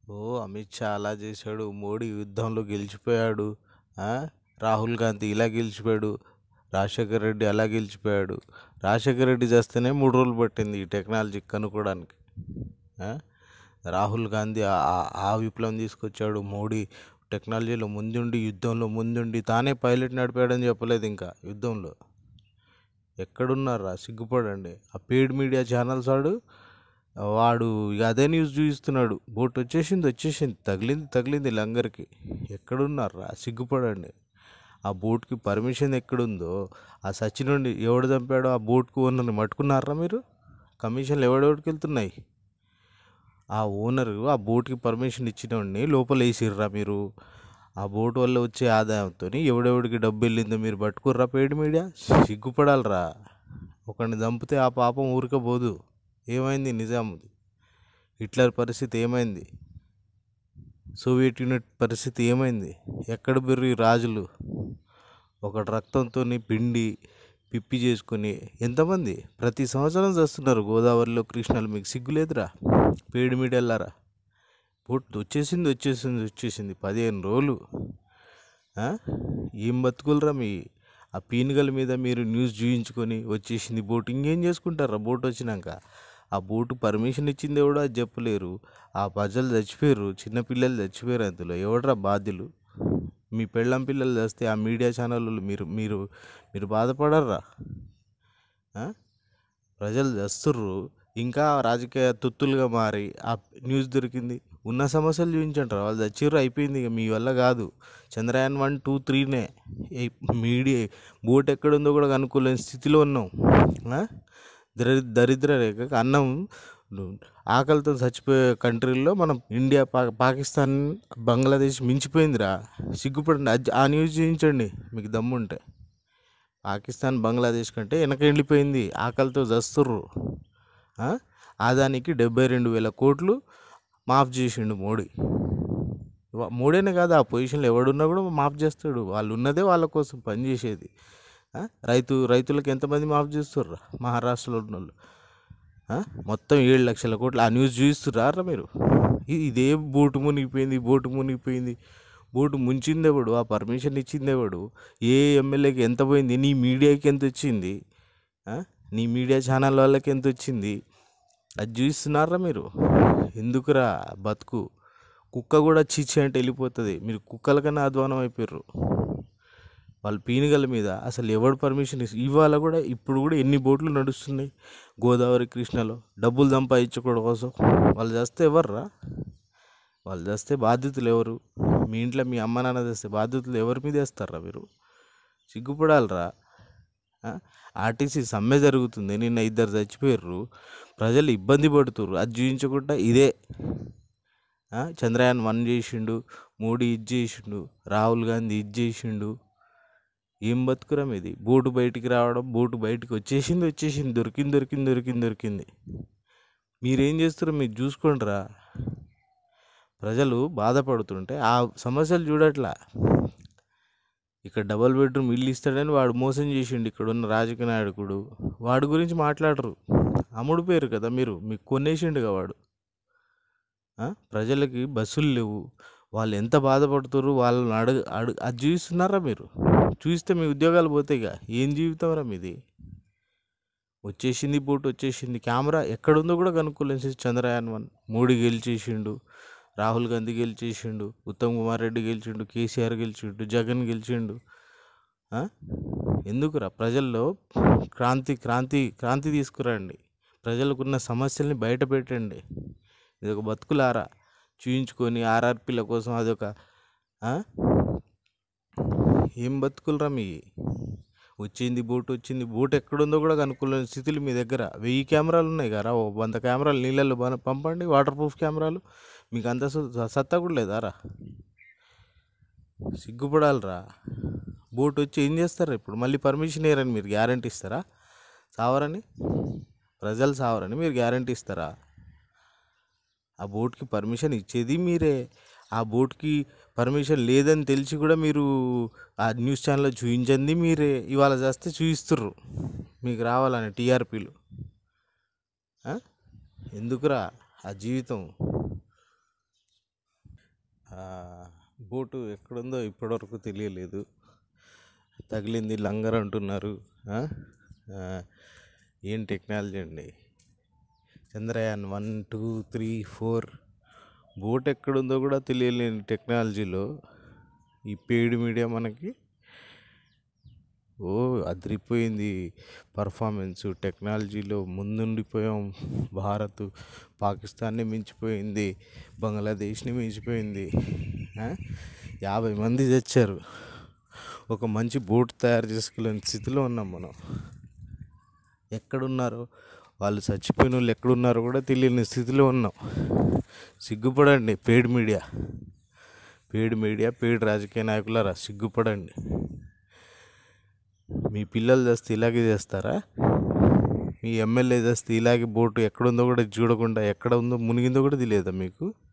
ఓ అమిత్ షా అలా చేశాడు మోడీ యుద్ధంలో గెలిచిపోయాడు ఆ? రాహుల్ గాంధీ ఇలా గెలిచిపోయాడు రాజశేఖర్ రెడ్డి అలా గెలిచిపోయాడు రాజశేఖర్ రెడ్డి చేస్తేనే మూడు రోజులు పట్టింది ఈ టెక్నాలజీ కనుక్కోవడానికి ఆ? రాహుల్ గాంధీ ఆ- ఆ- ఆ విప్లవం తీసుకొచ్చాడు మోడీ టెక్నాలజీలో ముందుండి యుద్ధంలో ముందుండి తానే పైలట్ నడిపాడని చెప్పలేదు ఇంకా యుద్ధంలో ఎక్కడున్నారా సిగ్గుపడండి ఆ పెయిడ్ మీడియా ఛానల్స్ వాడు వాడు ఇక అదే న్యూస్ చూపిస్తున్నాడు బోట్ వచ్చేసింది వచ్చేసింది తగిలింది తగిలింది లంగర్కి ఎక్కడున్నారా సిగ్గుపడండి ఆ బోట్కి పర్మిషన్ ఎక్కడుందో ఆ సచినుండి ఎవడు చంపాడో ఆ బోట్కు ఓనర్ని మట్టుకున్నారా మీరు కమిషన్లు ఎవడెవడికి వెళ్తున్నాయి ఆ ఓనరు ఆ బోట్కి పర్మిషన్ ఇచ్చినోడిని లోపల వేసిర్రా మీరు ఆ బోట్ వల్ల వచ్చే ఆదాయంతో ఎవడెవడికి డబ్బు వెళ్ళిందో మీరు పట్టుకుర్రా పెయిడ్ మీడియా సిగ్గుపడాలరా ఒకరిని చంపితే ఆ పాపం ఊరికపోదు ఏమైంది నిజాముది హిట్లర్ పరిస్థితి ఏమైంది సోవియట్ యూనిట్ పరిస్థితి ఏమైంది ఎక్కడ బెర్రి రాజులు ఒకటి రక్తంతో పిండి పిప్పి చేసుకొని ఎంతమంది ప్రతి సంవత్సరం చేస్తున్నారు గోదావరిలో కృష్ణలు మీకు సిగ్గులేదురా పేడి మీడియాలారా బోట్ వచ్చేసింది వచ్చేసింది వచ్చేసింది పదిహేను రోజులు ఆ? ఏం బతుకులరా మీ ఆ పీనుగల మీద మీరు న్యూస్ చూయించుకొని వచ్చేసింది బోట్ ఇంకేం చేసుకుంటారా బోట్ వచ్చినాక ఆ బోటు పర్మిషన్ ఇచ్చింది ఎవడో అది చెప్పలేరు ఆ ప్రజలు చచ్చిపోయారు చిన్నపిల్లలు చచ్చిపోయారు అందులో ఎవడరా బాధ్యులు మీ పెళ్ళం పిల్లలు చేస్తే ఆ మీడియా ఛానళ్ళు మీరు మీరు మీరు బాధపడర్రా ఆ? ప్రజలు చేస్తుర్రు ఇంకా రాజకీయ తొత్తులుగా మారి ఆ న్యూస్ దొరికింది ఉన్న సమస్యలు చూపించంటారు వాళ్ళు చచ్చిర్రు అయిపోయింది ఇక మీ వల్ల కాదు చంద్రయాన్ వన్ టూ త్రీనే ఈ మీడియా బోట్ ఎక్కడుందో కూడా కనుక్కోలేని స్థితిలో ఉన్నాం ఆ? దరి దరిద్ర రేఖ అన్నం ఆకలితో చచ్చిపోయే కంట్రీల్లో మనం ఇండియా పా పాకిస్తాన్ బంగ్లాదేశ్ మించిపోయిందిరా సిగ్గుపడండి అది ఆ న్యూస్ చూపించండి మీకు దమ్ముంటే పాకిస్తాన్ బంగ్లాదేశ్ కంటే వెనక వెళ్ళిపోయింది ఆకలితో చస్తుర్రు ఆ? ఆదానికి డెబ్బై రెండు వేల కోట్లు మాఫ్ చేసిండు మోడీ వా- మోడీనే కాదు ఆ పొజిషన్లో ఎవడున్నా కూడా మాఫ్ చేస్తాడు వాళ్ళు ఉన్నదే వాళ్ళ కోసం పనిచేసేది ఆ? రైతు రైతులకు ఎంతమంది మాఫ్ చేస్తుర్రా మహారాష్ట్రలో ఉన్న వాళ్ళు ఆ? మొత్తం ఏడు లక్షల కోట్లు ఆ న్యూస్ చూపిస్తుర్రా మీరు ఇది ఇదే బోటు మునిగిపోయింది బోటు మునిగిపోయింది బోటు ముంచింది ఎవడు ఆ పర్మిషన్ ఇచ్చింది ఎవడు ఏ ఎమ్మెల్యేకి ఎంత పోయింది నీ మీడియాకి ఎంత వచ్చింది ఆ? నీ మీడియా ఛానల్ వాళ్ళకి ఎంత వచ్చింది అది చూస్తున్నారా మీరు ఎందుకురా బతుకు కుక్క కూడా చీచి అంటే వెళ్ళిపోతుంది మీరు కుక్కల కన్నా అధ్వానం అయిపోయారు వాళ్ళ పీనుగల మీద అసలు ఎవడు పర్మిషన్ ఇస్ ఇవాళ కూడా ఇప్పుడు కూడా ఎన్ని బోట్లు నడుస్తున్నాయి గోదావరి కృష్ణలో డబ్బులు సంపాదించుకోవడం కోసం వాళ్ళు చేస్తే ఎవర్రా వాళ్ళు చేస్తే బాధ్యతలు ఎవరు మీ ఇంట్లో మీ అమ్మ నాన్న చేస్తే బాధ్యతలు ఎవరి మీద వేస్తారా మీరు సిగ్గుపడాలరా ఆ? ఆర్టీసీ సమ్మె జరుగుతుంది నిన్న ఇద్దరు చచ్చిపోయారు ప్రజలు ఇబ్బంది పడుతుర్రు అది చూపించకుండా ఇదే ఆ? చంద్రయాన్ వన్ చేసిండు మోడీ ఇది చేసిండు రాహుల్ గాంధీ ఇది చేసిండు ఏం బతుకురం ఇది బోటు బయటికి రావడం బోటు బయటికి వచ్చేసింది వచ్చేసింది దొరికింది దొరికింది దొరికింది దొరికింది మీరేం చేస్తారో మీరు చూసుకోండిరా ప్రజలు బాధపడుతుంటే ఆ సమస్యలు చూడట్లా ఇక్కడ డబల్ బెడ్రూమ్ ఇల్లు ఇస్తాడని వాడు మోసం చేసిండు ఇక్కడ ఉన్న రాజకీయ నాయకుడు వాడి గురించి మాట్లాడరు అమ్ముడు పేరు కదా మీరు మీకు కొనేసిండుగా వాడు ఆ? ప్రజలకి బస్సులు లేవు వాళ్ళు ఎంత బాధపడుతుర్రు వాళ్ళని అడుగు అడుగు అది చూపిస్తున్నారా మీరు చూస్తే మీ ఉద్యోగాలు పోతాయిగా ఏం జీవితంరా మీది వచ్చేసింది బోట్ వచ్చేసింది కెమెరా ఎక్కడుందో కూడా కనుక్కోలేని చంద్రయాన్ వన్ మోడీ గెలిచేసిండు రాహుల్ గాంధీ గెలిచేసిండు ఉత్తమ్ కుమార్ రెడ్డి గెలిచిండు కేసీఆర్ గెలిచిండు జగన్ గెలిచిండు ఆ? ఎందుకురా ప్రజల్లో క్రాంతి క్రాంతి క్రాంతి తీసుకురండి ప్రజలకున్న సమస్యల్ని బయట పెట్టండి ఇది ఒక బతుకులారా చూయించుకొని ఆర్ఆర్పీల కోసం అదొక ఆ? ఏం బతుకులరా మీ వచ్చింది బోట్ వచ్చింది బోట్ ఎక్కడుందో కూడా కనుక్కోలేని స్థితులు మీ దగ్గర వెయ్యి కెమెరాలు ఉన్నాయి కదా ఓ వంద కెమెరాలు నీళ్ళల్లో బన- పంపండి వాటర్ ప్రూఫ్ కెమెరాలు మీకు అంత సు- సత్తా కూడా లేదారా సిగ్గుపడాలిరా బోట్ వచ్చి ఏం చేస్తారు ఇప్పుడు మళ్ళీ పర్మిషన్ ఇయ్యరని మీరు గ్యారంటీ ఇస్తారా సావరని ప్రజలు సావరని మీరు గ్యారంటీ ఇస్తారా ఆ బోట్కి పర్మిషన్ ఇచ్చేది మీరే ఆ బోట్కి పర్మిషన్ లేదని తెలిసి కూడా మీరు ఆ న్యూస్ ఛానల్లో చూపించింది మీరే ఇవాళ చేస్తే చూపిస్తుర్రు మీకు రావాలని టీఆర్పీలు ఎందుకురా ఆ జీవితం ఆ, బోటు ఎక్కడుందో ఇప్పటివరకు తెలియలేదు తగిలింది లంగర్ అంటున్నారు ఆ? ఆ, ఏం టెక్నాలజీ అండి Chandrayaan one two three four boat ఎక్కడుందో కూడా తెలియలేని టెక్నాలజీలో ఈ పెయిడ్ మీడియా మనకి ఓ అదిరిపోయింది పర్ఫార్మెన్స్ టెక్నాలజీలో ముందుండిపోయాం భారత్ పాకిస్తాన్ని మించిపోయింది బంగ్లాదేశ్ని మించిపోయింది ఆ? యాభై మంది తెచ్చారు ఒక మంచి బోట్ తయారు చేసుకోలేని స్థితిలో ఉన్నాం మనం ఎక్కడున్నారో వాళ్ళు చచ్చిపోయిన వాళ్ళు ఎక్కడున్నారో కూడా తెలియని స్థితిలో ఉన్నాం సిగ్గుపడండి paid media paid media paid రాజకీయ నాయకులారా సిగ్గుపడండి మీ పిల్లలు చేస్తే ఇలాగే చేస్తారా మీ ఎమ్మెల్యే చేస్తే ఇలాగే బోటు ఎక్కడుందో కూడా చూడకుండా ఎక్కడ ఉందో మునిగిందో కూడా తెలియదా మీకు